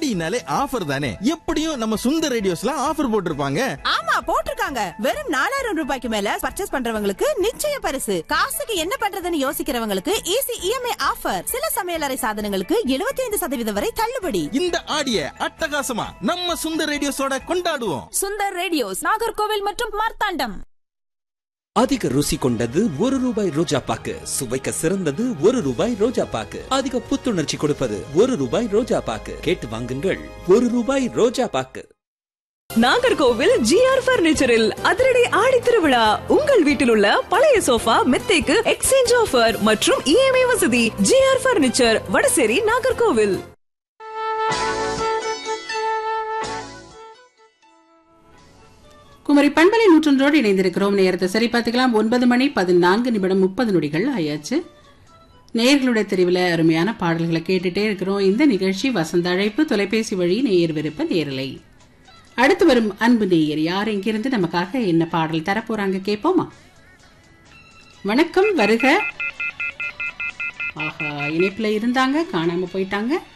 ஆடினாலே offer தானே எப்படியும் நம்ம சுந்தர் ரேடியோஸ்ல ஆஃபர் போட்டிருப்பாங்க ஆமா போட்டிருக்காங்க வெறும் நாலாயிரம் ரூபாய்க்கு மேல பர்ச்சேஸ் பண்றவங்களுக்கு நிச்சய பரிசு காசுக்கு என்ன பண்றதுன்னு யோசிக்கிறவங்களுக்கு ஈஸி இஎம்ஐ ஆஃபர் சில சமையலறை சாதனங்களுக்கு 75% சதவீதம் வரை தள்ளுபடி இந்த ஆடிய அட்டகாசமா நம்ம சுந்தர் ரேடியோஸோட கொண்டாடுவோம் சுந்தர் ரேடியோஸ் நாகர்கோவில் மற்றும் மார்த்தாண்டம் அதிக ருசி கொண்டது ஒரு ரூபாய் ரோஜா பாக்கு சுவைக்க சிறந்தது ஒரு ரூபாய் ரோஜா பாக்கு அதிக புத்துணர்ச்சி கொடுப்பது ஒரு ரூபாய் ரோஜா பாக்கு கேட்டு வாங்குங்கள் ஒரு ரூபாய் ரோஜா பாக்கு நாகர்கோவில் ஜிஆர் பர்னிச்சரில் அதிரடி ஆடி திருவிழா உங்கள் வீட்டில் உள்ள பழைய சோஃபா மெத்தைக்கு எக்ஸ்சேஞ்ச் ஆஃபர் மற்றும் இஎம்ஐ வசதி ஜிஆர் பர்னிச்சர் வடசேரி நாகர்கோவில் குமரி பண்பலை நூற்றொன்றோடு இணைந்திருக்கிறோம் நேரத்தை சரி பார்த்துக்கலாம் ஒன்பது மணி பதினான்கு நிமிடம் முப்பது நொடிகள் ஆயாச்சு நேயர்களுடைய தெரிவில் அருமையான பாடல்களை கேட்டுட்டே இருக்கிறோம் இந்த நிகழ்ச்சி வசந்த அழைப்பு தொலைபேசி வழி நேயர் விருப்ப நேரலை அடுத்து வரும் அன்பு நேயர் யார் இங்கிருந்து நமக்காக என்ன பாடல் தரப்போறாங்க கேட்போமா வணக்கம் வருக ஆஹா இணைப்புல இருந்தாங்க காணாம போயிட்டாங்க